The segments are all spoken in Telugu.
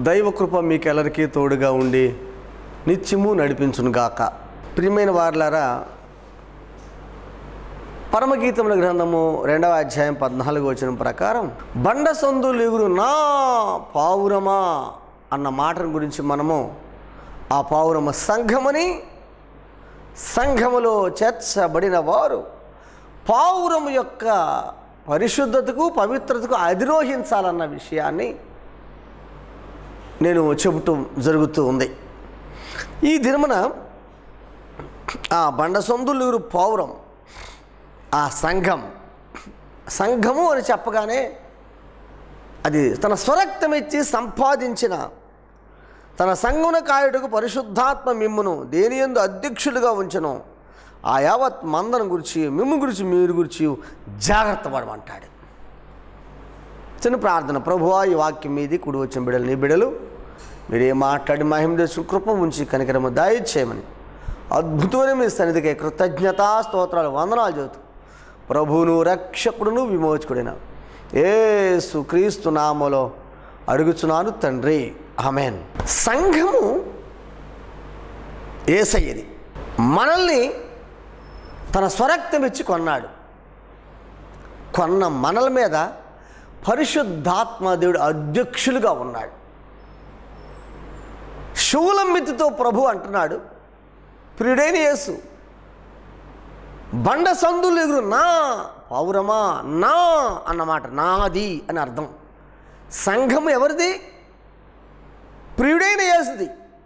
దైవ కృప మీకెల్లరికీ తోడుగా ఉండి నిత్యము నడిపించునుగాక ప్రియమైన వారులారా పరమగీతముల గ్రంథము రెండవ అధ్యాయం పద్నాలుగు వచనం ప్రకారం బండ సందులు ఎగురు నా పావురమా అన్న మాటను గురించి మనము ఆ పావురమ సంఘమని సంఘములో చేర్చబడిన వారు పావురము యొక్క పరిశుద్ధతకు పవిత్రతకు అధిరోహించాలన్న విషయాన్ని నేను చెబుతూ జరుగుతూ ఉంది ఈ దినమున ఆ బండ సొందులూరు పౌరం ఆ సంఘం సంఘము అని చెప్పగానే అది తన స్వరక్తం ఇచ్చి సంపాదించిన తన సంగుణ కాయుడుకు పరిశుద్ధాత్మ మిమ్మును దేని ఎందు అధ్యక్షులుగా ఉంచను ఆ యావత్ మందను గురించి మిమ్ము గురించి మీరు గురించి జాగ్రత్త పడమంటాడు చిన్న ప్రార్థన ప్రభువా ఈ వాక్యం మీది కుడి వచ్చిన బిడలు నీ బిడలు మీరే మాట్లాడి మహిమ తెచ్చిన కృప ఉంచి కనికరము దయచేయమని అద్భుతమైన మీ సన్నిధికి కృతజ్ఞతా స్తోత్రాలు వందనాలు చెబుతూ ప్రభువును రక్షకుడును విమోచకుడిన ఏసు క్రీస్తు నామలో అడుగుచున్నాను తండ్రి ఆమెన్ సంఘము ఏసయ్యది మనల్ని తన స్వరక్తం ఇచ్చి కొన్నాడు కొన్న మనల మీద పరిశుద్ధాత్మ దేవుడు అధ్యక్షులుగా ఉన్నాడు శూలమ్మితితో ప్రభు అంటున్నాడు ప్రియుడైన యేసు బండ సందులు ఎగురు నా పౌరమా నా అన్నమాట నాది అని అర్థం సంఘం ఎవరిది ప్రియుడైన యేసుది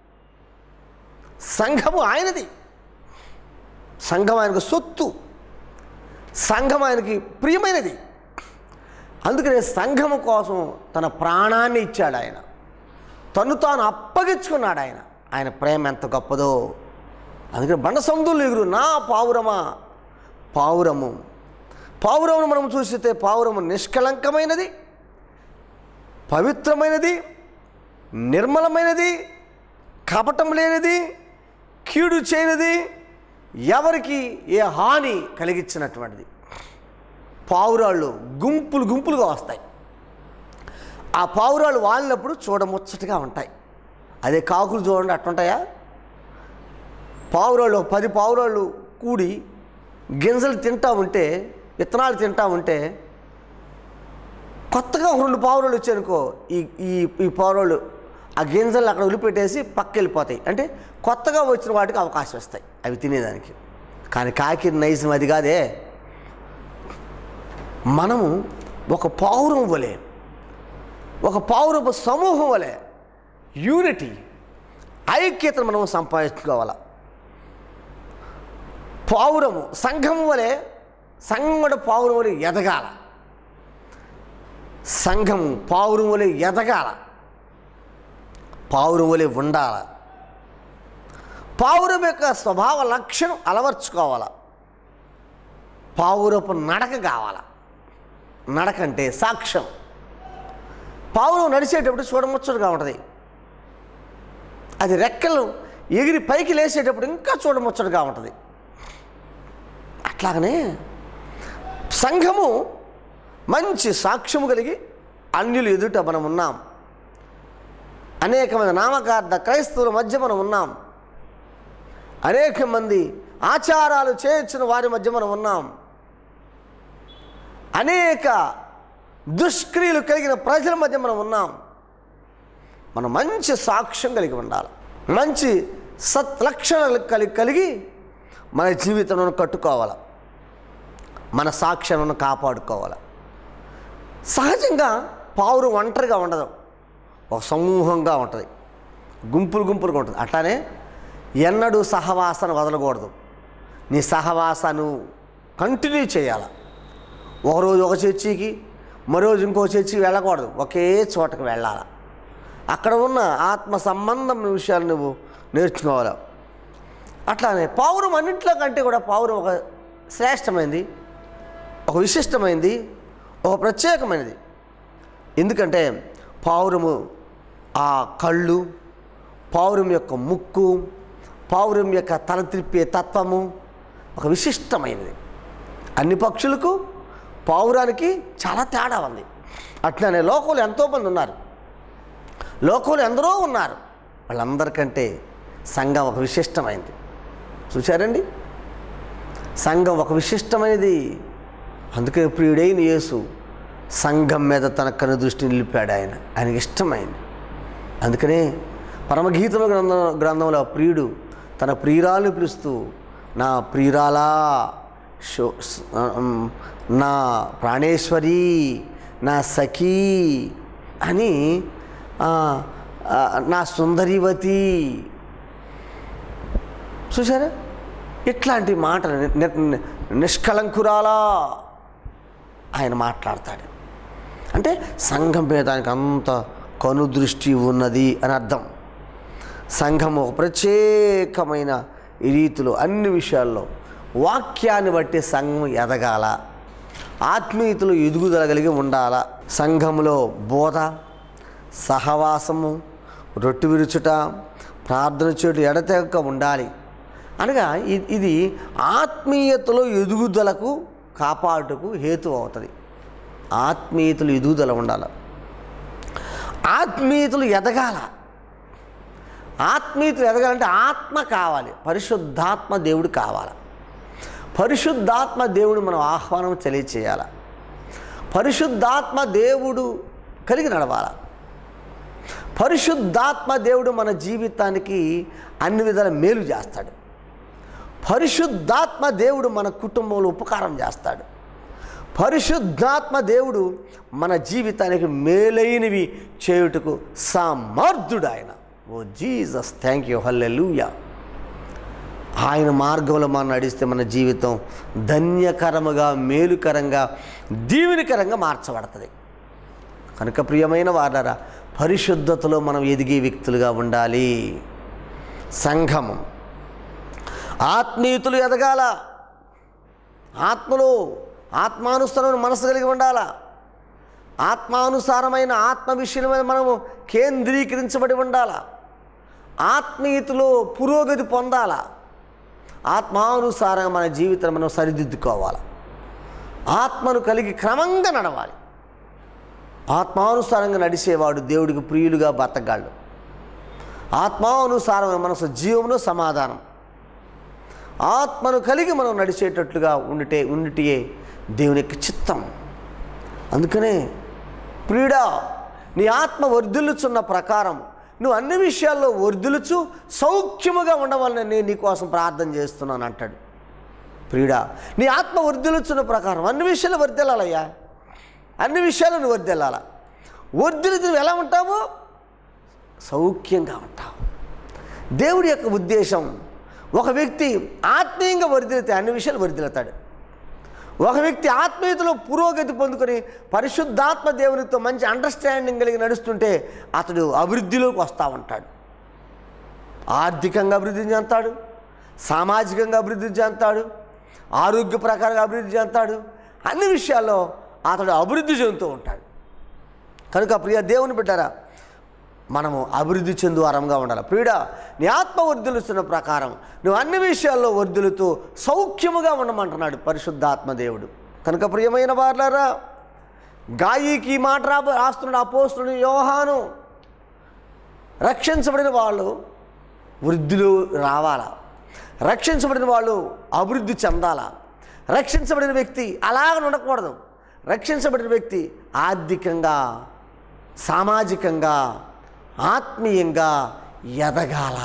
సంఘము ఆయనది సంఘం ఆయనకు సొత్తు సంఘం ఆయనకి ప్రియమైనది అందుకనే సంఘము కోసం తన ప్రాణాన్ని ఇచ్చాడు ఆయన తను తాను అప్పగించుకున్నాడు ఆయన ఆయన ప్రేమ ఎంత గొప్పదో అందుకని బండ సముద్రులు ఎగురు నా పావురమా పావురము పావురమును మనం చూసితే పావురము నిష్కళంకమైనది పవిత్రమైనది నిర్మలమైనది కపటం లేనిది కీడు చేయనిది ఎవరికి ఏ హాని కలిగించినటువంటిది పావురాళ్ళు గుంపులు గుంపులుగా వస్తాయి ఆ పావురాలు వాలినప్పుడు చూడముచ్చటగా ఉంటాయి అదే కాకులు చూడండి అట్టుంటాయా పావురాళ్ళు ఒక పది పావురాళ్ళు కూడి గింజలు తింటా ఉంటే విత్తనాలు తింటా ఉంటే కొత్తగా ఒక రెండు పావురాలు వచ్చాయనుకో ఈ ఈ ఈ పావురాళ్ళు ఆ గింజలు అక్కడ వదిలిపెట్టేసి పక్క వెళ్ళిపోతాయి అంటే కొత్తగా వచ్చిన వాటికి అవకాశం వస్తాయి అవి తినేదానికి కానీ కాకి నైజం అది కాదే మనము ఒక పావురం వలె ఒక పౌరపు సమూహం వలె యూనిటీ ఐక్యతను మనం సంపాదించుకోవాలి పావురము సంఘం వలె సంఘం కూడా పావురం వలె ఎదగాల సంఘం పావురం వలె ఎదగాల పావురం వలె ఉండాల పావురం యొక్క స్వభావ లక్షణం అలవర్చుకోవాల పావురపు నడక కావాల నడక అంటే సాక్ష్యం పావురం నడిచేటప్పుడు చూడముచ్చటగా ఉంటుంది అది రెక్కలు ఎగిరి పైకి లేచేటప్పుడు ఇంకా చూడముచ్చటగా ఉంటుంది అట్లాగనే సంఘము మంచి సాక్ష్యము కలిగి అన్యులు ఎదుట మనం ఉన్నాం అనేక మంది నామకార్థ క్రైస్తవుల మధ్య మనం ఉన్నాం అనేక మంది ఆచారాలు చేయొచ్చిన వారి మధ్య మనం ఉన్నాం అనేక దుష్క్రియలు కలిగిన ప్రజల మధ్య మనం ఉన్నాం మనం మంచి సాక్ష్యం కలిగి ఉండాలి మంచి సత్ లక్షణాలు కలిగి కలిగి మన జీవితంలో కట్టుకోవాలి మన సాక్ష్యాలను కాపాడుకోవాలి సహజంగా పావురు ఒంటరిగా ఉండదు ఒక సమూహంగా ఉంటుంది గుంపులు గుంపులుగా ఉంటుంది అట్లానే ఎన్నడూ సహవాసాన్ని వదలకూడదు నీ సహవాసాన్ని కంటిన్యూ చేయాలి ఒకరోజు ఒక చర్చికి మరో రోజు ఇంకో చర్చికి వెళ్ళకూడదు ఒకే చోటకి వెళ్ళాలి అక్కడ ఉన్న ఆత్మ సంబంధం విషయాలు నువ్వు నేర్చుకోవాలి అట్లానే పావురం అన్నింటిలో కంటే కూడా పావురం ఒక శ్రేష్టమైనది ఒక విశిష్టమైనది ఒక ప్రత్యేకమైనది ఎందుకంటే పావురము ఆ కళ్ళు పావురం యొక్క ముక్కు పావురం యొక్క తల త్రిప్పే తత్వము ఒక విశిష్టమైనది అన్ని పక్షులకు పావురానికి చాలా తేడా ఉంది అట్లనే లోకంలో ఎంతోమంది ఉన్నారు లోకంలో ఎందరో ఉన్నారు వాళ్ళందరికంటే సంఘం ఒక విశిష్టమైంది చూశారండి సంఘం ఒక విశిష్టమైనది అందుకే ప్రియుడైన యేసు సంఘం మీద తన కను దృష్టిని నిలిపాడు ఆయన ఆయనకి ఇష్టమైంది అందుకనే పరమగీతల గ్రంథం గ్రంథంలో ఆ ప్రియుడు తన ప్రియురాలను పిలుస్తూ నా ప్రియురాలా శో స్- ఉమ్, నా ప్రాణేశ్వరి నా సఖీ అని ఆ, ఆ, నా సుందరివతి చూసారా ఇట్లాంటి మాటలు ని- ని- నిష్కళంకురాలా ఆయన మాట్లాడతాడు అంటే సంఘం మీద ఆయనకు అంత కనుదృష్టి ఉన్నది అని అర్థం సంఘం ఒక ప్రత్యేకమైన రీతిలో అన్ని విషయాల్లో వాక్యాన్ని బట్టి సంఘం ఎదగాల ఆత్మీయతలు ఎదుగుదల కలిగి ఉండాల సంఘంలో బోధ సహవాసము రొట్టు విరుచుట ప్రార్థన చేయడం ఎడతెగక ఉండాలి అనగా ఇ- ఇది ఆత్మీయతలో ఎదుగుదలకు కాపాడుటకు హేతు అవుతుంది ఆత్మీయతలు ఎదుగుదల ఉండాలి ఆత్మీయతలు ఎదగాల ఆత్మీయతలు ఎదగాలంటే ఆత్మ కావాలి పరిశుద్ధాత్మ దేవుడు కావాలి పరిశుద్ధాత్మ దేవుడు మనం ఆహ్వానం తెలియచేయాల పరిశుద్ధాత్మ దేవుడు కలిగి నడవాల పరిశుద్ధాత్మ దేవుడు మన జీవితానికి అన్ని విధాల మేలు చేస్తాడు పరిశుద్ధాత్మ దేవుడు మన కుటుంబంలో ఉపకారం చేస్తాడు పరిశుద్ధాత్మ దేవుడు మన జీవితానికి మేలైనవి చేయుటకు సమర్థుడు ఆయన O Jesus thank you hallelujah ఆయన మార్గంలో మనం నడిస్తే మన జీవితం ధన్యకరముగా మేలుకరంగా దీవెనకరంగా మార్చబడుతుంది కనుక ప్రియమైన వారరా పరిశుద్ధతలో మనం ఎదిగే వ్యక్తులుగా ఉండాలి సంఘము ఆత్మీయతలు ఎదగాల ఆత్మలో ఆత్మానుసరమైన మనసు కలిగి ఉండాల ఆత్మానుసారమైన ఆత్మ విషయం మీద మనము కేంద్రీకరించబడి ఉండాల ఆత్మీయతలో పురోగతి పొందాల ఆత్మానుసారంగా మన జీవితం మనం సరిదిద్దుకోవాలి ఆత్మను కలిగి క్రమంగా నడవాలి ఆత్మానుసారంగా నడిచేవాడు దేవుడికి ప్రియులుగా బతకగాళ్ళు ఆత్మానుసారమైన మనసు జీవమును సమాధానం ఆత్మను కలిగి మనం నడిచేటట్లుగా ఉండితే ఉండిటియే దేవుని యొక్క చిత్తం అందుకనే ప్రియుడా నీ ఆత్మ వర్ధిల్లుచున్న ప్రకారం నువ్వు అన్ని విషయాల్లో వర్ధిల్లుచు సౌఖ్యముగా ఉండవాలని నేను నీకోసం ప్రార్థన చేస్తున్నాను అంటాడు ప్రియుడా నీ ఆత్మ వర్ధిల్లుచున్న ప్రకారం అన్ని విషయాలు వర్ధిల్లాలయ్యా అన్ని విషయాలు నువ్వు వర్ధిల్లాల వర్ధిల్లితే నువ్వు ఎలా ఉంటావు సౌఖ్యంగా ఉంటావు దేవుడి యొక్క ఉద్దేశం ఒక వ్యక్తి ఆత్మీయంగా వర్ధిల్లితే అన్ని విషయాలు వర్ధిల్లుతాడు ఒక వ్యక్తి ఆత్మీయతలో పురోగతి పొందుకొని పరిశుద్ధాత్మ దేవునితో మంచి అండర్స్టాండింగ్ కలిగి నడుస్తుంటే అతడు అభివృద్ధిలోకి వస్తూ ఉంటాడు ఆర్థికంగా అభివృద్ధి చెందుతాడు సామాజికంగా అభివృద్ధి చెందుతాడు ఆరోగ్య ప్రకారంగా అభివృద్ధి చెందుతాడు అన్ని విషయాల్లో అతడు అభివృద్ధి చెందుతూ ఉంటాడు కనుక ప్రియ దేవుని బిడ్డారా మనము అభివృద్ధి చెందు వరంగా ఉండాలి ప్రియుడ నీ ఆత్మ వర్ధులుస్తున్న ప్రకారం నువ్వు అన్ని విషయాల్లో వర్ధులుతూ సౌఖ్యముగా ఉండమంటున్నాడు పరిశుద్ధాత్మ దేవుడు కనుక ప్రియమైన వార్లారా గాయికి ఈ మాట రా రాస్తున్నాడు అపోస్తుడు యోహాను రక్షించబడిన వాళ్ళు వృద్ధిలో రావాలా రక్షించబడిన వాళ్ళు అభివృద్ధి చెందాలా రక్షించబడిన వ్యక్తి అలాగ ఉండకూడదు రక్షించబడిన వ్యక్తి ఆర్థికంగా సామాజికంగా ఆత్మీయంగా ఎదగాల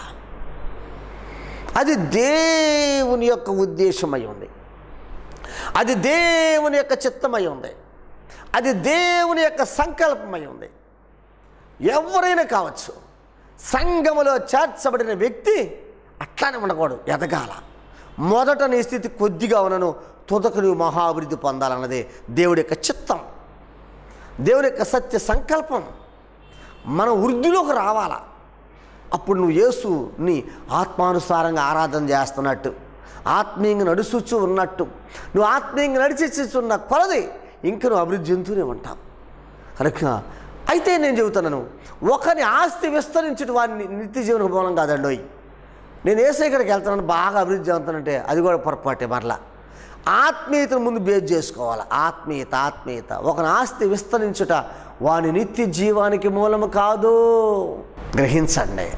అది దేవుని యొక్క ఉద్దేశమై ఉంది అది దేవుని యొక్క చిత్తమై ఉంది అది దేవుని యొక్క సంకల్పమై ఉంది ఎవరైనా కావచ్చు సంఘములో చేర్చబడిన వ్యక్తి అట్లానే ఉండకూడదు ఎదగాల మొదట నీ స్థితి కొద్దిగా ఉన్నను తుదకు నువ్వు మహాభివృద్ధి పొందాలన్నదే దేవుడి యొక్క చిత్తం దేవుని యొక్క సత్య సంకల్పం మన వృద్ధిలోకి రావాలా అప్పుడు నువ్వు యేసుని ఆత్మానుసారంగా ఆరాధన చేస్తున్నట్టు ఆత్మీయంగా నడుచుచూ ఉన్నట్టు నువ్వు ఆత్మీయంగా నడిచిస్తున్న కొలది ఇంక నువ్వు అభివృద్ధి చెందుతూనే ఉంటావు కనుక అయితే నేను చెబుతున్నాను ఒకరి ఆస్తి విస్తరించడం వారిని నిత్య జీవన మూలం కాదండోయ్ నేను ఏసై ఇక్కడికి వెళ్తున్నాను బాగా అభివృద్ధి చెందుతానంటే అది కూడా పొరపాటే మరలా ఆత్మీయతను ముందు బేస్ చేసుకోవాలి ఆత్మీయత ఆత్మీయత ఒక ఆస్తి విస్తరించుట వాని నిత్య జీవానికి మూలము కాదు గ్రహించండి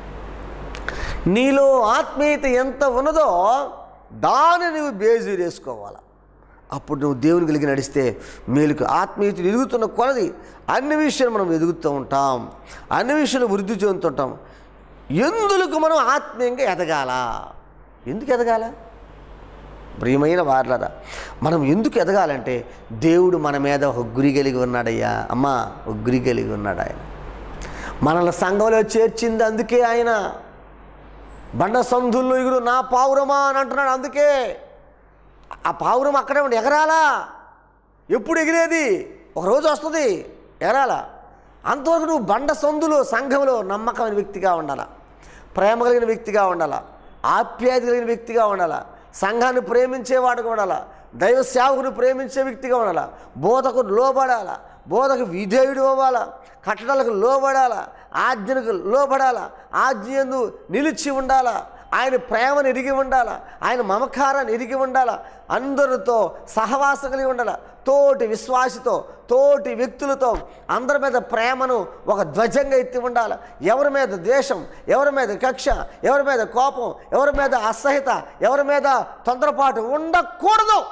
నీలో ఆత్మీయత ఎంత ఉన్నదో దాన్ని నువ్వు బేజీ వేసుకోవాలి అప్పుడు నువ్వు దేవుని కలిగి నడిస్తే మేలుకు ఆత్మీయత ఎదుగుతున్న కొలది అన్ని విషయాలు మనం ఎదుగుతూ ఉంటాం అన్ని విషయాలు వృద్ధి చెందుతుంటాం ఎందులకు మనం ఆత్మీయంగా ఎదగాల ఎందుకు ఎదగాల ప్రియమైన వార్లరా మనం ఎందుకు ఎదగాలంటే దేవుడు మన మీద ఒక గురి కలిగి ఉన్నాడయ్యా అమ్మా ఒక గురి కలిగి ఉన్నాడు ఆయన మనల్ని సంఘంలో చేర్చింది అందుకే ఆయన బండ సంధుల్లో ఎగురు నా పావురమా అని అంటున్నాడు అందుకే ఆ పావురం అక్కడే ఉండి ఎగరాలా ఎప్పుడు ఎగిరేది ఒక రోజు వస్తుంది ఎగరాలా అంతవరకు నువ్వు బండ సందులో సంఘంలో నమ్మకమైన వ్యక్తిగా ఉండాలా ప్రేమ కలిగిన వ్యక్తిగా ఉండాలా ఆప్యాయత కలిగిన వ్యక్తిగా ఉండాలా సంఘాన్ని ప్రేమించేవాడుగా ఉండాలా దైవ సేవకుని ప్రేమించే వ్యక్తిగా ఉండాలా బోధకు లోబడాలా బోధకు విధేయుడు అవ్వాలా కట్టడాలకు లోబడాలా ఆజ్ఞలకు లోబడాలా ఆజ్ఞ యందు నిలిచి ఉండాలా ఆయన ప్రేమను ఎరిగి ఉండాలా ఆయన మమకారాన్ని ఎరిగి ఉండాలా అందరితో సహవాసం కలిగి ఉండాలా తోటి విశ్వాసితో తోటి వ్యక్తులతో అందరి మీద ప్రేమను ఒక ధ్వజంగా ఎత్తి ఉండాలి ఎవరి మీద ద్వేషం ఎవరి మీద కక్ష ఎవరి మీద కోపం ఎవరి మీద అసహ్యత ఎవరి మీద తొందరపాటు ఉండకూడదు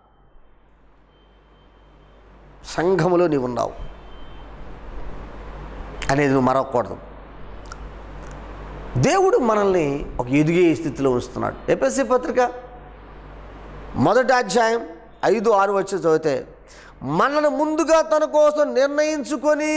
సంఘములో నీవు ఉన్నావు అనేది నువ్వు మరవకూడదు దేవుడు మనల్ని ఒక ఎదిగే స్థితిలో ఉంచుతున్నాడు ఎపిఎస్సి పత్రిక మొదటి అధ్యాయం ఐదు ఆరు వచ్చి చదివితే మనను ముందుగా తన కోసం నిర్ణయించుకొని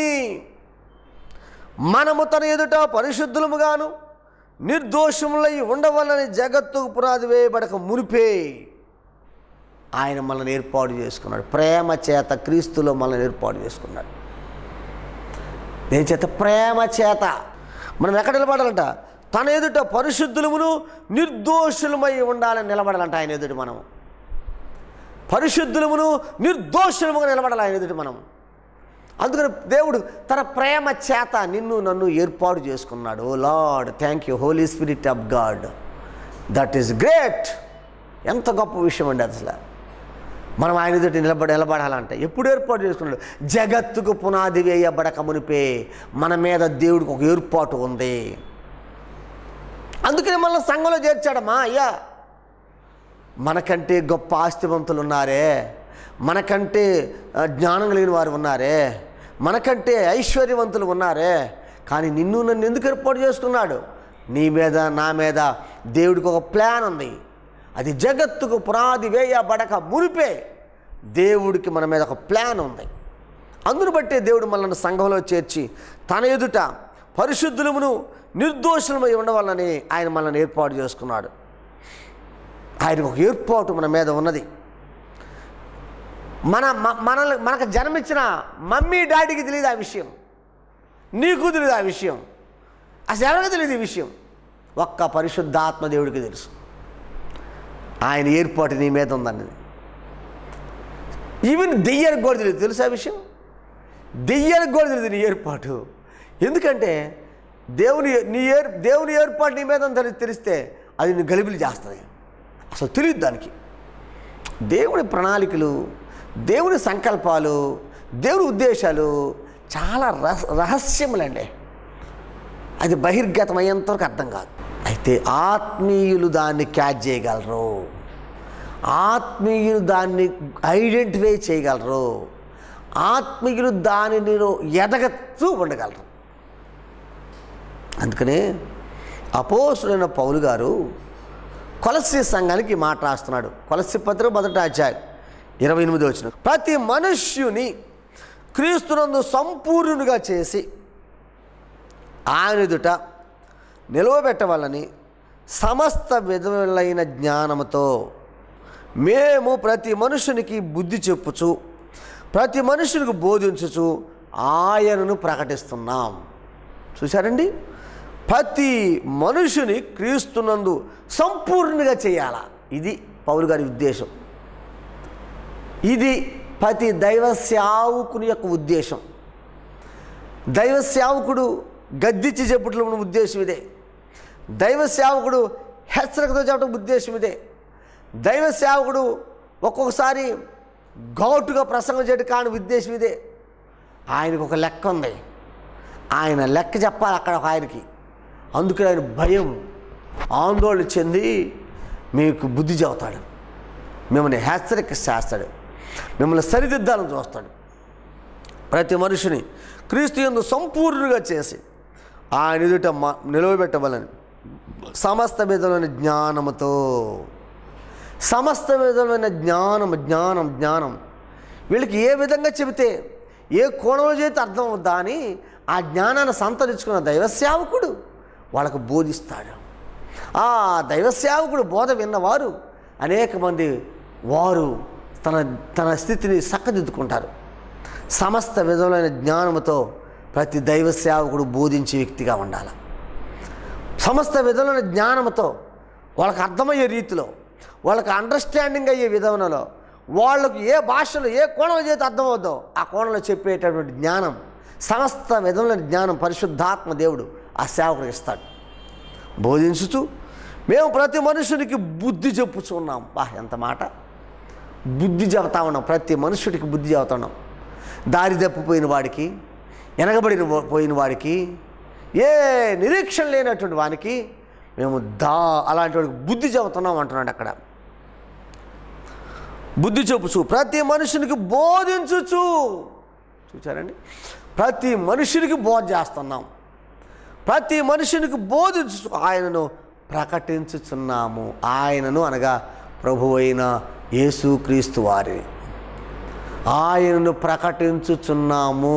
మనము తన ఎదుట పరిశుద్ధులముగాను నిర్దోషములై ఉండవలని జగత్తుకు పునాది వేయబడక మునిపే ఆయన మనల్ని ఏర్పాటు చేసుకున్నాడు ప్రేమ చేత క్రీస్తులో మనల్ని ఏర్పాటు చేసుకున్నాడు దేని చేత ప్రేమ చేత మనం ఎక్కడ నిలబడాలంట తన ఎదుట పరిశుద్ధులమును నిర్దోషులమై ఉండాలని నిలబడాలంట ఆయన ఎదుట మనం పరిశుద్ధులమును నిర్దోషులముగా నిలబడాలి ఆయన ఎదుట మనం అందుకని దేవుడు తన ప్రేమ చేత నిన్ను నన్ను ఏర్పాటు చేసుకున్నాడు O Lord thank you holy spirit of God that is great ఎంత గొప్ప విషయం అండి అసలు మనం ఆయన ఎదుట నిలబడి నిలబడాలంటే ఎప్పుడు ఏర్పాటు చేసుకున్నాడు జగత్తుకు పునాది వేయబడక మునిపే మన మీద దేవుడికి ఒక ఏర్పాటు ఉంది అందుకని మన సంఘంలో చేర్చాడమ్మా అయ్యా మనకంటే గొప్ప ఆస్తివంతులు ఉన్నారే మనకంటే ఆ, జ్ఞానం కలిగిన వారు ఉన్నారే మనకంటే ఐశ్వర్యవంతులు ఉన్నారే కానీ నిన్ను నన్ను ఎందుకు ఏర్పాటు చేసుకున్నాడు నీ మీద నా మీద దేవుడికి ఒక ప్లాన్ ఉంది అది జగత్తుకు పునాది వేయబడక మునిపే దేవుడికి మన మీద ఒక ప్లాన్ ఉంది అందును బట్టే దేవుడు మనల్ని సంఘంలో చేర్చి తన ఎదుట పరిశుద్ధులమును నిర్దోషులమై ఉండవాలని ఆయన మనల్ని ఏర్పాటు చేసుకున్నాడు ఆయనకు ఒక ఏర్పాటు మన మీద ఉన్నది మన మ- మనల్ని మనకు జన్మించిన మమ్మీ డాడీకి తెలియదు ఆ విషయం నీకు తెలియదు ఆ విషయం అసలు ఎవరికి తెలియదు ఈ విషయం ఒక్క పరిశుద్ధాత్మ దేవుడికి తెలుసు ఆయన ఏర్పాటు నీ మీద ఉందన్నది ఈవెన్ దెయ్యానికి కూడా తెలియదు తెలుసా ఆ విషయం దెయ్యానికి కూడా తెలియదు నీ ఏర్పాటు ఎందుకంటే దేవుని నీ ఏర్ దేవుని ఏర్పాటు నీ మీద ఉందని తెలిస్తే అది నీ గలిబిలి చేస్తుంది అసలు తెలియదు దానికి దేవుని ప్రణాళికలు దేవుని సంకల్పాలు దేవుని ఉద్దేశాలు చాలా రహ రహస్యములండి అది బహిర్గతం అయ్యేంతవరకు అర్థం కాదు అయితే ఆత్మీయులు దాన్ని క్యాచ్ చేయగలరు ఆత్మీయులు దాన్ని ఐడెంటిఫై చేయగలరు ఆత్మీయులు దానిని ఎదగచ్చు ఉండగలరు అందుకనే అపోసుడైన పౌలు గారు కొలసి సంఘానికి ఈ మాట రాస్తున్నాడు కొలసి పత్రిక మొదటి అధ్యాయం ఇరవై ఎనిమిది వచ్చిన ప్రతి మనుష్యుని క్రీస్తునందు సంపూర్ణునిగా చేసి ఆయన ఎదుట నిలవబెట్టవాలని సమస్త విధములైన జ్ఞానముతో మేము ప్రతి మనుషునికి బుద్ధి చెప్పుచు ప్రతి మనుషునికి బోధించుచు ఆయనను ప్రకటిస్తున్నాం చూశారండి ప్రతి మనుషుని క్రీస్తునందు సంపూర్ణంగా చేయాల ఇది పౌరు గారి ఉద్దేశం ఇది ప్రతి దైవ సేవకుని యొక్క ఉద్దేశం దైవ సేవకుడు గద్దిచ్చి చెప్పట్లో ఉన్న ఉద్దేశం ఇదే దైవ సేవకుడు హెచ్చరికతో చెప్పడం ఉద్దేశం ఇదే దైవ సేవకుడు ఒక్కొక్కసారి ఘాటుగా ప్రసంగం చేయడం కాని ఉద్దేశం ఇదే ఆయనకు ఒక లెక్క ఉంది ఆయన లెక్క చెప్పాలి అక్కడ ఒక ఆయనకి అందుకని ఆయన భయం ఆందోళన చెంది మీకు బుద్ధి చెబుతాడు మిమ్మల్ని హెచ్చరిక చేస్తాడు మిమ్మల్ని సరిదిద్దాలని చూస్తాడు ప్రతి మనిషిని క్రీస్తు యందు సంపూర్ణంగా చేసి ఆయన ఎదుట మ- నిలవబెట్టవలని సమస్త విధమైన జ్ఞానముతో సమస్త విధమైన జ్ఞానం జ్ఞానం జ్ఞానం వీళ్ళకి ఏ విధంగా చెబితే ఏ కోణంలో చేతి అర్థం అవుద్దా అని ఆ జ్ఞానాన్ని సంతరించుకున్న దైవ సేవకుడు వాళ్ళకు బోధిస్తాడు ఆ దైవ సేవకుడు బోధ విన్నవారు అనేక మంది వారు తన తన స్థితిని చక్కదిద్దుకుంటారు సమస్త విధములైన జ్ఞానముతో ప్రతి దైవ సేవకుడు బోధించే వ్యక్తిగా ఉండాలి సమస్త విధములైన జ్ఞానంతో వాళ్ళకి అర్థమయ్యే రీతిలో వాళ్ళకి అండర్స్టాండింగ్ అయ్యే విధానంలో వాళ్ళకు ఏ భాషలో ఏ కోణంలో చేతి అర్థమవుద్దో ఆ కోణంలో చెప్పేటటువంటి జ్ఞానం సమస్త విధములైన జ్ఞానం పరిశుద్ధాత్మ దేవుడు ఆ సేవకుడికి ఇస్తాడు బోధించుతూ మేము ప్రతి మనుషునికి బుద్ధి చెప్పుచున్నాం బా ఎంత మాట బుద్ధి చెబుతా ఉన్నాం ప్రతి మనుషుడికి బుద్ధి చెబుతా ఉన్నాం దారి తప్పిపోయిన వాడికి వెనకబడిన వా- పోయిన వాడికి ఏ నిరీక్షణ లేనటువంటి వానికి మేము దా అలాంటి వాడికి బుద్ధి చెబుతున్నాం అంటున్నాడు అక్కడ బుద్ధి చెప్పుచు ప్రతి మనుషునికి బోధించుచు చూచారండి ప్రతి మనుషునికి బోధ చేస్తున్నాం ప్రతి మనుషునికి బోధించు ఆయనను ప్రకటించుచున్నాము ఆయనను అనగా ప్రభు అయిన యేసుక్రీస్తు వారి ఆయనను ప్రకటించుచున్నాము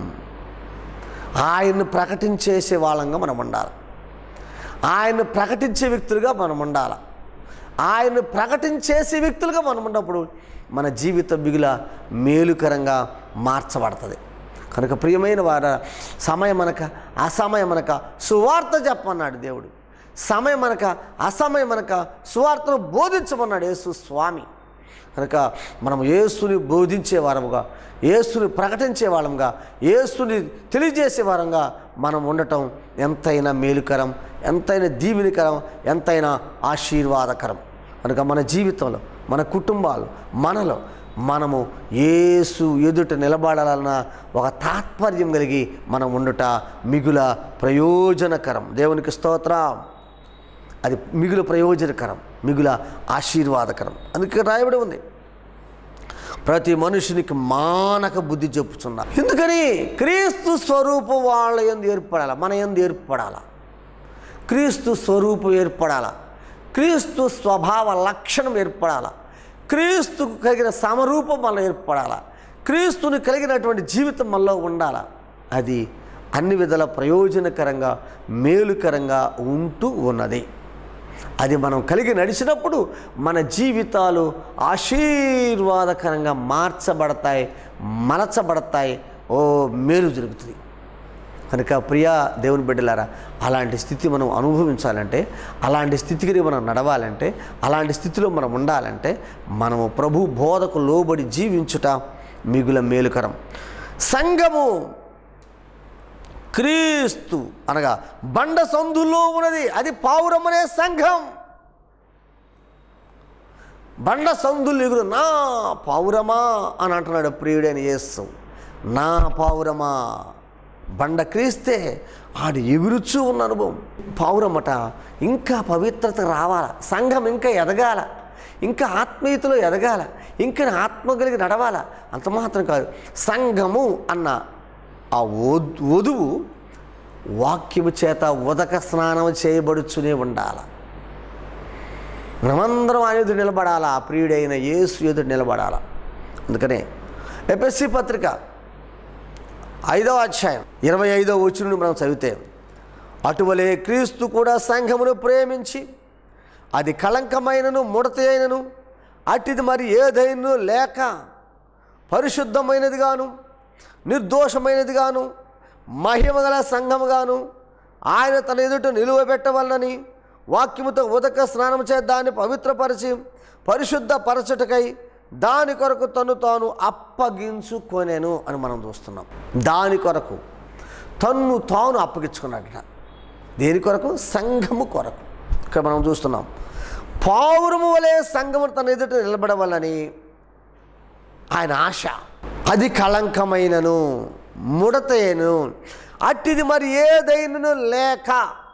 ఆయన్ను ప్రకటించేసే వాళ్ళంగా మనం ఉండాలి ఆయన్ను ప్రకటించే వ్యక్తులుగా మనం ఉండాలి ఆయన్ను ప్రకటించేసే వ్యక్తులుగా మనం ఉన్నప్పుడు మన జీవితం మిగుల మేలుకరంగా మార్చబడుతుంది కనుక ప్రియమైన వార సమయం అనక అసమయం అనక సువార్త చెప్పమన్నాడు దేవుడు సమయం అనక అసమయం అనక సువార్తను బోధించమన్నాడు యేసు స్వామి కనుక మనం యేసుని బోధించే వారముగా యేసుని ప్రకటించే వాళ్ళంగా యేసుని తెలియజేసే వారంగా మనం ఉండటం ఎంతైనా మేలుకరం ఎంతైనా దీవెనికరం ఎంతైనా ఆశీర్వాదకరం కనుక మన జీవితంలో మన కుటుంబాలు మనలో మనము యేసు ఎదుట నిలబడాలన్న ఒక తాత్పర్యం కలిగి మనం ఉండుట మిగుల ప్రయోజనకరం దేవునికి స్తోత్రం అది మిగుల ప్రయోజనకరం మిగుల ఆశీర్వాదకరం అందుకే రాయబడి ఉంది ప్రతి మనుషునికి మానక బుద్ధి చెప్పుచున్నా ఎందుకని క్రీస్తు స్వరూపం వాళ్ళ ఎందు ఏర్పడాల మన ఎందు ఏర్పడాల క్రీస్తు స్వరూపం ఏర్పడాల క్రీస్తు స్వభావ లక్షణం ఏర్పడాల క్రీస్తుకు కలిగిన సమరూపం మనలో ఏర్పడాల క్రీస్తుని కలిగినటువంటి జీవితం మనలో ఉండాల అది అన్ని విధాల ప్రయోజనకరంగా మేలుకరంగా ఉంటూ ఉన్నది అది మనం కలిగి నడిచినప్పుడు మన జీవితాలు ఆశీర్వాదకరంగా మార్చబడతాయి మలచబడతాయి ఓ మేలు జరుగుతుంది కనుక ప్రియా దేవుని బిడ్డలారా అలాంటి స్థితి మనం అనుభవించాలంటే అలాంటి స్థితికి మనం నడవాలంటే అలాంటి స్థితిలో మనం ఉండాలంటే మనము ప్రభు బోధకు లోబడి జీవించుట మిగుల మేలుకరం సంఘము క్రీస్తు అనగా బండ సందులో ఉన్నది అది పావురం అనే సంఘం బండ సందులు ఎగురు నా పావురమా అని అంటున్నాడు ప్రియుడైన యేసు నా పావురమా బండ క్రీస్తే ఆడు ఎగురుచూ ఉన్న అనుభవం పావురమట ఇంకా పవిత్రత రావాల సంఘం ఇంకా ఎదగాల ఇంకా ఆత్మీయతలో ఎదగాల ఇంకా ఆత్మ కలిగి నడవాల అంత మాత్రం కాదు సంఘము అన్న ఆ వధు వధువు వాక్యము చేత ఉదక స్నానం చేయబడుచునే ఉండాల మనమందరం ఆయన ఎదురు నిలబడాలా ఆ ప్రియుడైన యేసు ఎదురు నిలబడాలా అందుకనే ఎపిఎస్సి పత్రిక ఐదవ అధ్యాయం ఇరవై ఐదవ వచ్చిన నుండి మనం చదివితే అటువలే క్రీస్తు కూడా సంఘమును ప్రేమించి అది కళంకమైనను ముడత అయినను అట్టిది మరి ఏదైనా లేక పరిశుద్ధమైనదిగాను నిర్దోషమైనదిగాను మహిమగల సంఘముగాను ఆయన తన ఎదుట నిలువ పెట్టవలనని వాక్యముతో ఉదక స్నానం చే దాన్ని పవిత్రపరిచి పరిశుద్ధ పరచుటకై దాని కొరకు తను తాను అప్పగించుకొనెను అని మనం చూస్తున్నాం దాని కొరకు తన్ను తాను అప్పగించుకున్నాడట దేని కొరకు సంఘము కొరకు ఇక్కడ మనం చూస్తున్నాం పావురము వలె సంఘము తన ఎదుట నిలబడవాలని ఆయన ఆశ అది కళంకమైనను ముడతయను అట్టిది మరి ఏదైనను లేక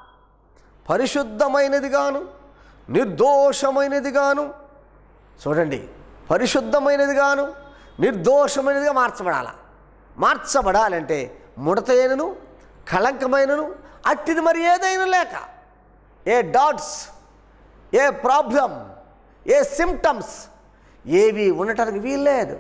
పరిశుద్ధమైనది గాను నిర్దోషమైనది గాను చూడండి పరిశుద్ధమైనది గాను నిర్దోషమైనదిగా మార్చబడాల మార్చబడాలంటే ముడతైనను కళంకమైనను అట్టిది మరి ఏదైనా లేక ఏ డాట్స్ ఏ ప్రాబ్లం ఏ సిమ్టమ్స్ ఏవి ఉండటానికి వీల్లేదు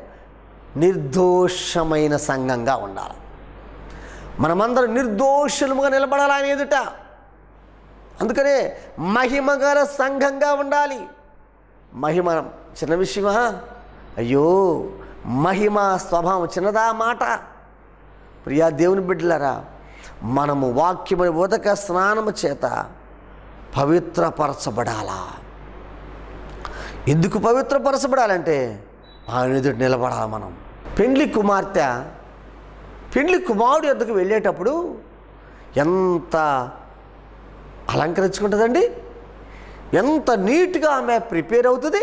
నిర్దోషమైన సంఘంగా ఉండాలి మనమందరం నిర్దోషులుగా నిలబడాలి ఆయన ఎదుట అందుకనే మహిమగల సంఘంగా ఉండాలి మహిమ చిన్న విషయమా అయ్యో మహిమ స్వభావం చిన్నదా మాట ప్రియా దేవుని బిడ్డలారా మనము వాక్యము ఉదక స్నానము చేత పవిత్రపరచబడాలా ఎందుకు పవిత్రపరచబడాలంటే ఆయన ఎదుటి నిలబడాలి మనం పెండ్లి కుమార్తె పెండ్లి కుమారుడు ఎద్దకు వెళ్ళేటప్పుడు ఎంత అలంకరించుకుంటుందండి ఎంత నీట్గా ఆమె ప్రిపేర్ అవుతుంది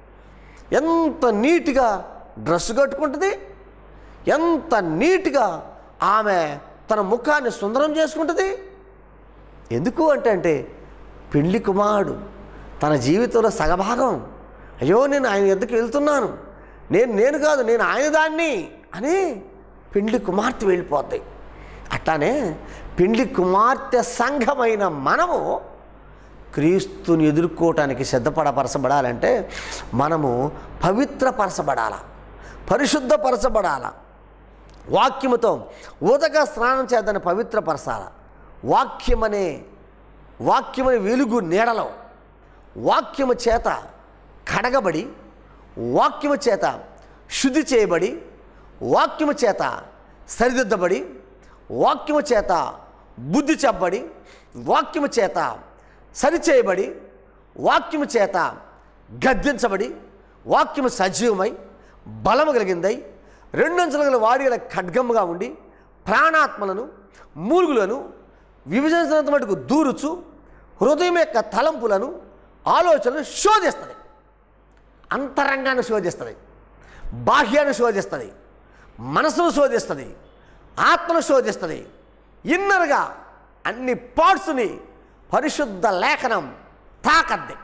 ఎంత నీట్గా డ్రెస్ కట్టుకుంటుంది ఎంత నీట్గా ఆమె తన ముఖాన్ని సుందరం చేసుకుంటుంది ఎందుకు అంటే అంటే పెళ్లి కుమారుడు తన జీవితంలో సగభాగం అయ్యో నేను ఆయన ఎద్దకు వెళ్తున్నాను నేను నేను కాదు నేను ఆయన దాన్ని అని పెండ్లి కుమార్తె వెళ్ళిపోతాయి అట్లానే పెండ్లి కుమార్తె సంఘమైన మనము క్రీస్తుని ఎదుర్కోవటానికి సిద్ధపడపరచబడాలంటే మనము పవిత్రపరచబడాల పరిశుద్ధపరచబడాల వాక్యముతో ఉదక స్నానం చేద్దని పవిత్రపరచాల వాక్యమనే వాక్యమనే వెలుగు నీడలో వాక్యము చేత కడగబడి వాక్యము చేత శుద్ధి చేయబడి వాక్యము చేత సరిదిద్దబడి వాక్యము చేత బుద్ధి చెప్పబడి వాక్యము చేత సరిచేయబడి వాక్యము చేత గద్దించబడి వాక్యము సజీవమై బలము కలిగిందై రెండంచుల గల వాడి గల ఖడ్గముగా ఉండి ప్రాణాత్మలను మూలుగులను విభజించినంత మటుకు దూరుచు హృదయం యొక్క తలంపులను ఆలోచనలు శోధిస్తుంది అంతరంగాన్ని శోధిస్తుంది బాహ్యాన్ని శోధిస్తుంది మనసును శోధిస్తుంది ఆత్మను శోధిస్తుంది ఇన్నర్గా అన్ని పార్ట్స్ని పరిశుద్ధ లేఖనం తాకద్ది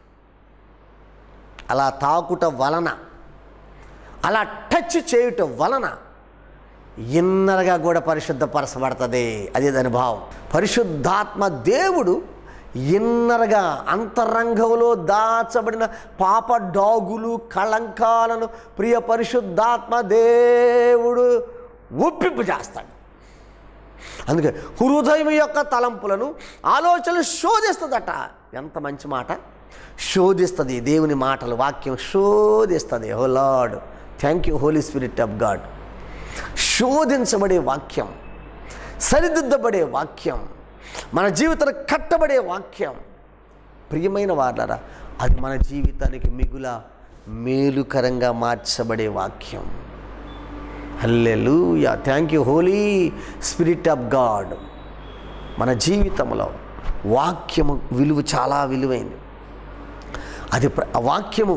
అలా తాకుట వలన అలా టచ్ చేయుట వలన ఇన్నరగా కూడా పరిశుద్ధపరచబడుతుంది అదే దాని భావం పరిశుద్ధాత్మ దేవుడు ఇన్నరగా అంతరంగంలో దాచబడిన పాప డాగులు కళంకాలను ప్రియ పరిశుద్ధాత్మ దేవుడు ఒప్పింపు చేస్తాడు అందుకే హృదయం యొక్క తలంపులను ఆలోచనలు శోధిస్తుందట ఎంత మంచి మాట శోధిస్తుంది దేవుని మాటలు వాక్యం శోధిస్తుంది O Lord thank you holy spirit of God శోధించబడే వాక్యం సరిదిద్దబడే వాక్యం మన జీవితంలో కట్టబడే వాక్యం ప్రియమైన వాళ్ళరా అది మన జీవితానికి మిగుల మేలుకరంగా మార్చబడే వాక్యం hallelujah thank you holy spirit of God మన జీవితంలో వాక్యము విలువ చాలా విలువైంది అది ప్ర- ఆ వాక్యము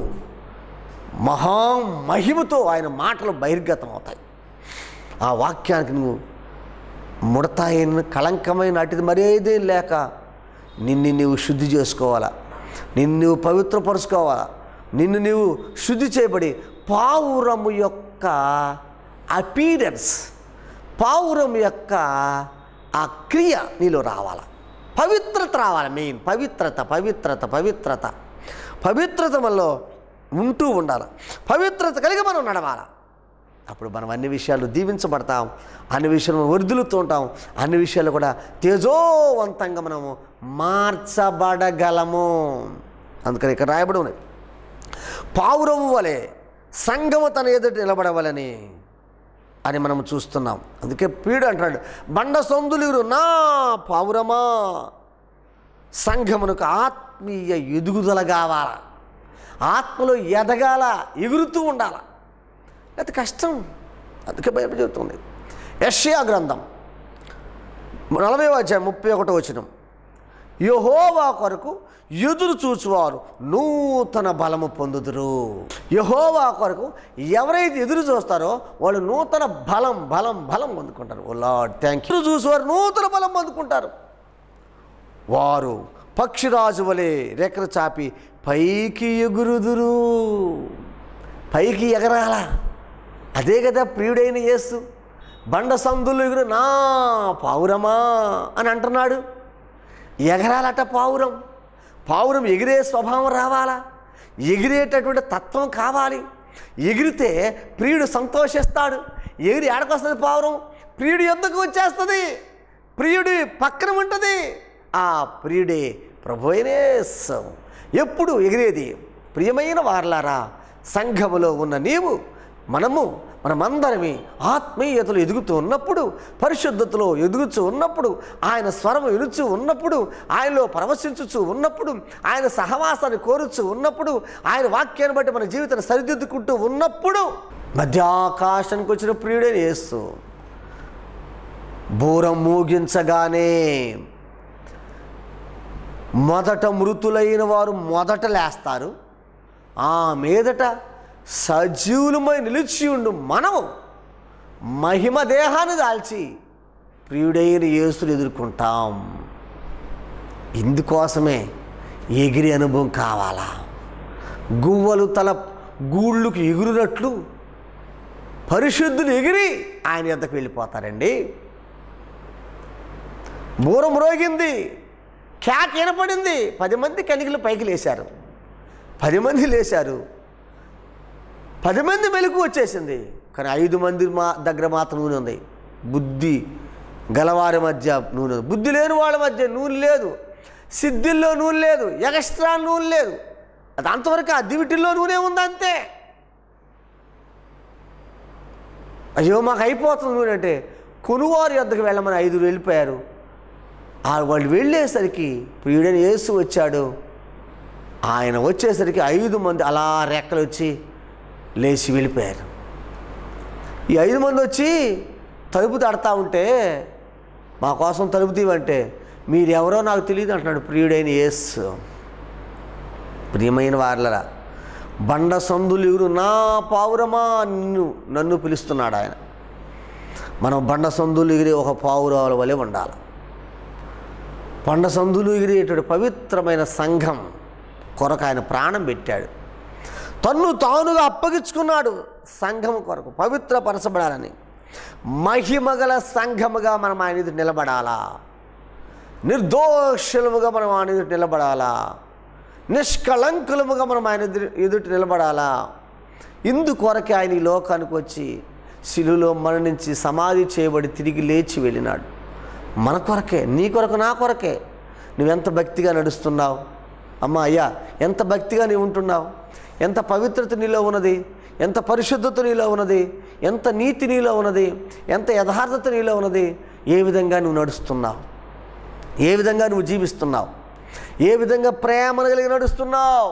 మహామహిమతో ఆయన మాటలు బహిర్గతం అవుతాయి ఆ వాక్యానికి నువ్వు ముడతాయిన కళంకమైన అటుది మరేదే లేక నిన్ను నీవు శుద్ధి చేసుకోవాలా నిన్ను నువ్వు పవిత్రపరుచుకోవాలా నిన్ను నీవు శుద్ధి చేయబడి పావురము యొక్క అపీరెన్స్ పావురం యొక్క ఆ క్రియ నీలో రావాల పవిత్రత రావాలి మెయిన్ పవిత్రత పవిత్రత పవిత్రత పవిత్రత మనలో ఉంటూ ఉండాలి పవిత్రత కలిగి మనం నడవాలి అప్పుడు మనం అన్ని విషయాలు దీవించబడతాం అన్ని విషయాలు వర్ధులుతూ ఉంటాం అన్ని విషయాలు కూడా తేజోవంతంగా మనము మార్చబడగలము అందుకని ఇక్కడ రాయబడి ఉన్నది పావురము వలె సంఘము తన ఎదుట నిలబడవలని అని మనం చూస్తున్నాం అందుకే పీడు అంటున్నాడు బండ సొందులు నా పావురమా సంఘమునకు ఆత్మీయ ఎదుగుదల కావాల ఆత్మలో ఎదగాల ఎగురుతూ ఉండాల అది కష్టం అందుకే బైబిల్ చెబుతుంది యష్యా గ్రంథం నలభై అధ్యాయం ముప్పై ఒకటో వచనం యహోవా కొరకు ఎదురు చూచువారు నూతన బలము పొందుదురు యహోవా కొరకు ఎవరైతే ఎదురు చూస్తారో వాళ్ళు నూతన బలం బలం బలం పొందుకుంటారు ఓ లార్డ్ థ్యాంక్ యూ చూసేవారు నూతన బలం పొందుకుంటారు వారు పక్షిరాజు వలె రెక్కలు చాపి పైకి ఎగురుదురు పైకి ఎగరాల అదే కదా ప్రియుడైన యేసు బండ సందులు ఎగురు నా పావురమా అని అంటున్నాడు ఎగరాలట పావురం పావురం ఎగిరే స్వభావం రావాలా ఎగిరేటటువంటి తత్వం కావాలి ఎగిరితే ప్రియుడు సంతోషిస్తాడు ఎగిరి ఏడకొస్తుంది పావురం ప్రియుడు ఎందుకు వచ్చేస్తుంది ప్రియుడి పక్కన ఉంటుంది ఆ ప్రియుడే ప్రభు అయినేసం ఎప్పుడు ఎగిరేది ప్రియమైన వారలారా సంఘములో ఉన్న నీవు మనము మనమందరమే ఆత్మీయతలు ఎదుగుతూ ఉన్నప్పుడు పరిశుద్ధతలో ఎదుగుతూ ఉన్నప్పుడు ఆయన స్వరం వినుచు ఉన్నప్పుడు ఆయనలో పరవశించుచు ఉన్నప్పుడు ఆయన సహవాసాన్ని కోరుచు ఉన్నప్పుడు ఆయన వాక్యాన్ని బట్టి మన జీవితాన్ని సరిదిద్దుకుంటూ ఉన్నప్పుడు మధ్యాకాశానికి వచ్చిన ప్రియుడే చేస్తూ బూరం మూగించగానే మొదట మృతులైన వారు మొదట లేస్తారు ఆ మీదట సజీవులమై నిలిచి ఉండు మనము మహిమ దేహాన్ని దాల్చి ప్రియుడైన యేసుని ఎదుర్కొంటాం ఇందుకోసమే ఎగిరి అనుభవం కావాలా గువ్వలు తల గూళ్ళుకు ఎగురునట్లు పరిశుద్ధులు ఎగిరి ఆయన యొద్దకు వెళ్ళిపోతారండి బూరం మ్రోగింది క్యాక్ వినపడింది పది మంది కనికలు పైకి లేశారు పది మంది లేశారు పది మంది మెలకు వచ్చేసింది కానీ ఐదు మంది మా దగ్గర మాత్రం నూనె ఉంది బుద్ధి గలవారి మధ్య నూనె ఉంది. బుద్ధి లేని వాళ్ళ మధ్య నూనె లేదు సిద్ధిల్లో నూనె లేదు ఎక్స్ట్రా నూనె లేదు అది అంతవరకు ఆ దివిటిల్లో నూనె ఉంది అంతే అయ్యో మాకు అయిపోతుంది నూనె అంటే కొనువారి వద్దకు వెళ్ళమని ఐదుగురు వెళ్ళిపోయారు ఆ వాళ్ళు వెళ్ళేసరికి ప్రియుడని యేసు వచ్చాడు ఆయన వచ్చేసరికి ఐదు మంది అలా రెక్కలు వచ్చి లేచి వెళ్ళిపోయారు ఈ ఐదు మంది వచ్చి తలుపు తడతా ఉంటే మా కోసం తలుపు తీవంటే మీరెవరో నాకు తెలియదు అంటున్నాడు ప్రియుడైన యేసు ప్రియమైన వార్లరా బండ సందులు నా పావురమా నిన్ను నన్ను పిలుస్తున్నాడు ఆయన మనం బండ సందులు ఎగిరే ఒక పావురాల వలె ఉండాలి బండ సందులు ఎగిరేటువంటి పవిత్రమైన సంఘం కొరకు ఆయన ప్రాణం పెట్టాడు తన్ను తానుగా అప్పగించుకున్నాడు సంఘం కొరకు పవిత్రపరచబడాలని మహిమగల సంఘముగా మనం ఆయన ఎదుట నిలబడాలా నిర్దోషులముగా మనం ఆయన ఎదుట నిలబడాలా నిష్కళంకులముగా మనం ఆయన ఎదురు ఎదుట నిలబడాలా ఇందు కొరకే ఆయన ఈ లోకానికి వచ్చి శిలులో మరణించి సమాధి చేయబడి తిరిగి లేచి వెళ్ళినాడు మన కొరకే నీ కొరకు నా కొరకే నువ్వెంత భక్తిగా నడుస్తున్నావు అమ్మా అయ్యా ఎంత భక్తిగా నీవు ఉంటున్నావు ఎంత పవిత్రత నీలో ఉన్నది ఎంత పరిశుద్ధత నీలో ఉన్నది ఎంత నీతి నీలో ఉన్నది ఎంత యథార్థత నీలో ఉన్నది ఏ విధంగా నువ్వు నడుస్తున్నావు ఏ విధంగా నువ్వు జీవిస్తున్నావు ఏ విధంగా ప్రేమను కలిగి నడుస్తున్నావు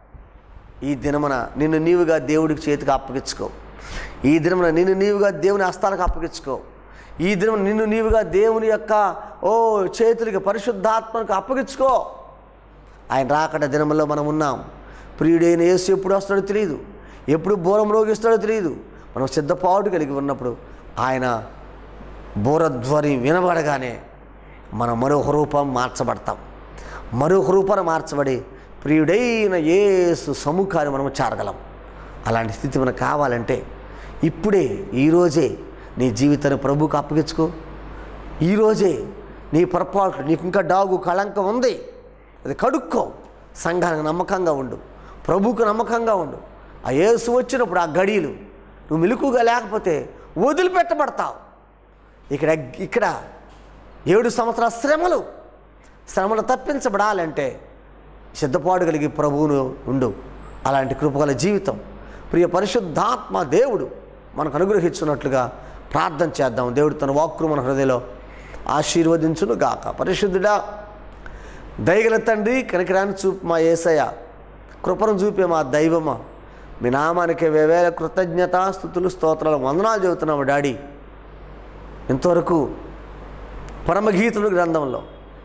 ఈ దినమున నిన్ను నీవుగా దేవుడికి చేతికి అప్పగించుకో ఈ దినమున నిన్ను నీవుగా దేవుని హస్తాలకు అప్పగించుకో ఈ దినం నిన్ను నీవుగా దేవుని యొక్క ఓ చేతులకి పరిశుద్ధాత్మకు అప్పగించుకో ఆయన రాకట దినంలో మనం ఉన్నాం ప్రియుడైన యేసు ఎప్పుడు వస్తాడో తెలియదు ఎప్పుడు బోరం రోగిస్తాడో తెలియదు మనం సిద్ధపాటు కలిగి ఉన్నప్పుడు ఆయన బోరధ్వని వినబడగానే మనం మరొక రూపం మార్చబడతాం మరొక రూపాన్ని మార్చబడి ప్రియుడైన యేసు సముఖాన్ని మనం చేరగలం అలాంటి స్థితి మనకు కావాలంటే ఇప్పుడే ఈరోజే నీ జీవితాన్ని ప్రభువుకు అప్పగించుకో ఈరోజే నీ పొరపాట్లు నీకు ఇంకా డాగు కళంకం ఉంది అది కడుక్కో సంఘానికి నమ్మకంగా ఉండు ప్రభువుకు నమ్మకంగా ఉండు ఆ యేసు వచ్చినప్పుడు ఆ గడియలు నువ్వు మెలకుగా లేకపోతే వదిలిపెట్టబడతావు ఇక్కడ ఇక్కడ ఏడు సంవత్సరాల శ్రమలు శ్రమలు తప్పించబడాలంటే సిద్ధపాటు కలిగి ప్రభువును ఉండు అలాంటి కృపగల జీవితం ప్రియ పరిశుద్ధాత్మ దేవుడు మనకు అనుగ్రహించున్నట్లుగా ప్రార్థన చేద్దాం దేవుడు తన వాక్కు మన హృదయంలో ఆశీర్వదించును గాక పరిశుద్ధుడా దయగల తండ్రి కనికరాన్ని చూపు మా ఏసయ్య కృపను చూపే మా దైవమా మీ నామానికి వేవేల కృతజ్ఞత స్థుతులు స్తోత్రాలు వందనాలు చెబుతున్నాము డాడీ ఇంతవరకు పరమగీతుడు గ్రంథంలో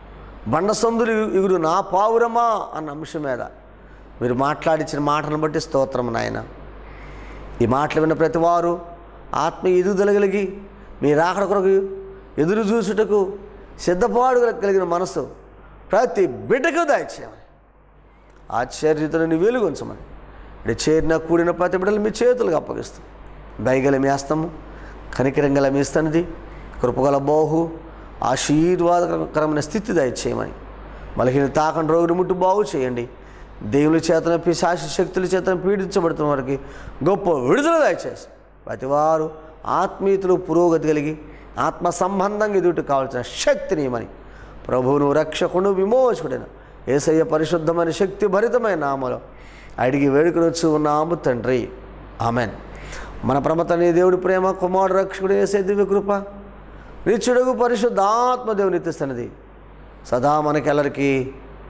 బండసందులు ఇగురు నా పావురమా అన్న అంశం మీద మీరు మాట్లాడించిన మాటలను బట్టి స్తోత్రం నాయన ఈ మాటలు విన్న ప్రతి వారు ఆత్మ ఎదుగుదల కలిగి మీ రాకడ కొరకు ఎదురు చూసుటకు సిద్ధపాడు కలిగిన మనసు ప్రతి బిడ్డకు దయచేయమని ఆశ్చర్యతను నీ వెలుగుంచమని ఇక్కడ చేరిన కూడిన ప్రతి బిడ్డలు మీ చేతులకు అప్పగిస్తాం దయగల మీ హస్తము కనికరంగల మీ స్తనిది కృపగల బాహు ఆశీర్వాదకరమైన స్థితి దయచేయమని బలహీన తాకండి రోగుని ముట్టు బాగు చేయండి దేవుని చేతన పిశాశ శక్తుల చేతన పీడించబడుతున్న వారికి గొప్ప విడుదల దయచేసి ప్రతివారు ఆత్మీయతలు పురోగతి కలిగి ఆత్మ సంబంధంగా ఎదుటి కావాల్సిన శక్తిని ఇవ్వమని ప్రభువును రక్షకుడు విమోచకుడైన ఏసయ్య పరిశుద్ధమైన శక్తి భరితమైన నామలో అడిగి వేడుకనొచ్చు ఉన్నాము తండ్రి ఆమెన్ మన ప్రమతని దేవుడి ప్రేమ కుమారుడు రక్షకుడు ఏసే దివ్య కృప నిత్యుడుగు పరిశుద్ధాత్మ దేవుని ఎత్తిస్తున్నది సదా మనకెల్లరికి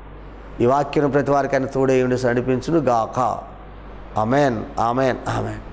ఈ వాక్యం ప్రతి వారికి ఆయన తోడే ఉండి నడిపించును గాక అమెన్ ఆమెన్ ఆమెన్